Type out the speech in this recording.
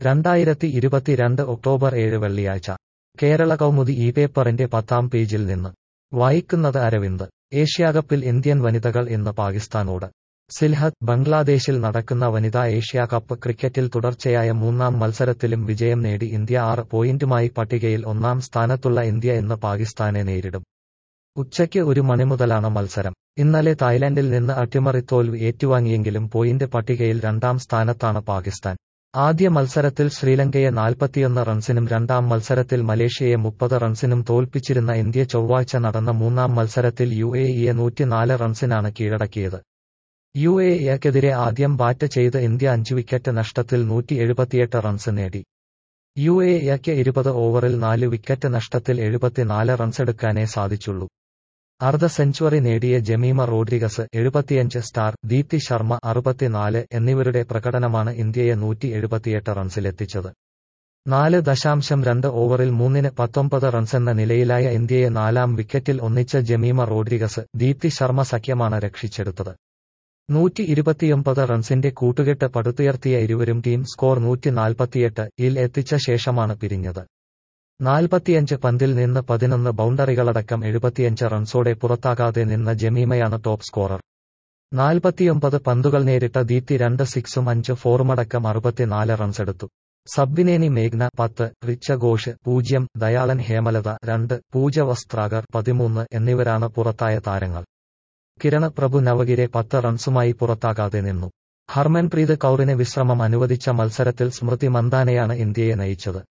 രണ്ടായിരത്തി ഇരുപത്തിരണ്ട് ഒക്ടോബർ ഏഴ് വെള്ളിയാഴ്ച കേരള കൗമുദി ഈ പേപ്പറിന്റെ പത്താം പേജിൽ നിന്ന് വായിക്കുന്നത് അരവിന്ദ് ഏഷ്യാകപ്പിൽ ഇന്ത്യൻ വനിതകൾ ഇന്ന് പാകിസ്ഥാനോട് സിൽഹത്ത് ബംഗ്ലാദേശിൽ നടക്കുന്ന വനിതാ ഏഷ്യാകപ്പ് ക്രിക്കറ്റിൽ തുടർച്ചയായ മൂന്നാം മത്സരത്തിലും വിജയം നേടി ഇന്ത്യ ആറ് പോയിന്റുമായി പട്ടികയിൽ ഒന്നാം സ്ഥാനത്തുള്ള ഇന്ത്യ ഇന്ന് പാകിസ്ഥാനെ നേരിടും ഉച്ചയ്ക്ക് ഒരു മണി മുതലാണ് മത്സരം ഇന്നലെ തായ്ലാന്റിൽ നിന്ന് അട്ടിമറിത്തോൽവി ഏറ്റുവാങ്ങിയെങ്കിലും പോയിന്റ് പട്ടികയിൽ രണ്ടാം സ്ഥാനത്താണ് പാകിസ്ഥാൻ ആദ്യ മത്സരത്തിൽ ശ്രീലങ്കയെ നാൽപ്പത്തിയൊന്ന് റൺസിനും രണ്ടാം മത്സരത്തിൽ മലേഷ്യയെ മുപ്പത് റൺസിനും തോൽപ്പിച്ചിരുന്ന ഇന്ത്യ ചൊവ്വാഴ്ച നടന്ന മൂന്നാം മത്സരത്തിൽ യു എ ഇയെ നൂറ്റിനാല് റൺസിനാണ് കീഴടക്കിയത് യു എ ഇയക്കെതിരെ ആദ്യം ബാറ്റ് ചെയ്ത് ഇന്ത്യ അഞ്ച് വിക്കറ്റ് നഷ്ടത്തിൽ നൂറ്റി എഴുപത്തിയെട്ട് റൺസ് നേടി യു എ ഇയക്ക് ഇരുപത് ഓവറിൽ നാല് വിക്കറ്റ് നഷ്ടത്തിൽ എഴുപത്തിനാല് റൺസെടുക്കാനേ സാധിച്ചുള്ളൂ അർദ്ധ സെഞ്ചുറി നേടിയ ജമീമ റോഡ്രിഗസ് എഴുപത്തിയഞ്ച് സ്റ്റാർ ദീപ്തി ശർമ്മ അറുപത്തിനാല് എന്നിവരുടെ പ്രകടനമാണ് ഇന്ത്യയെ നൂറ്റി എഴുപത്തിയെട്ട് റൺസിലെത്തിച്ചത് നാല് ദശാംശം രണ്ട് ഓവറിൽ മൂന്നിന് പത്തൊമ്പത് റൺസെന്ന നിലയിലായ ഇന്ത്യയെ നാലാം വിക്കറ്റിൽ ഒന്നിച്ച ജമീമ റോഡ്രിഗസ് ദീപ്തി ശർമ്മ സഖ്യമാണ് രക്ഷിച്ചെടുത്തത് നൂറ്റി ഇരുപത്തിയൊമ്പത് റൺസിന്റെ കൂട്ടുകെട്ട് പടുത്തുയർത്തിയ ഇരുവരും ടീം സ്കോർ നൂറ്റി നാൽപ്പത്തിയെട്ട് ഇൽ എത്തിച്ച ശേഷമാണ് പിരിഞ്ഞത് നാൽപ്പത്തിയഞ്ച് പന്തിൽ നിന്ന് പതിനൊന്ന് ബൗണ്ടറികളടക്കം എഴുപത്തിയഞ്ച് റൺസോടെ പുറത്താകാതെ നിന്ന ജമീമയാണ് ടോപ്പ് സ്കോറർ നാൽപ്പത്തിയൊമ്പത് പന്തുകൾ നേരിട്ട ദീപ്തി രണ്ട് സിക്സും അഞ്ച് ഫോറുമടക്കം അറുപത്തിനാല് റൺസെടുത്തു സബ്ബിനേനി മേഘ്ന പത്ത് റിച്ച ഘോഷ് പൂജ്യം ദയാളൻ ഹേമലത രണ്ട് പൂജ വസ്ത്രാഗർ പതിമൂന്ന് എന്നിവരാണ് പുറത്തായ താരങ്ങൾ കിരണ് പ്രഭു നവഗിരെ പത്ത് റൺസുമായി പുറത്താകാതെ നിന്നു ഹർമൻപ്രീത് കൌറിന് വിശ്രമം അനുവദിച്ച മത്സരത്തിൽ സ്മൃതി മന്ദാനയാണ് ഇന്ത്യയെ നയിച്ചത്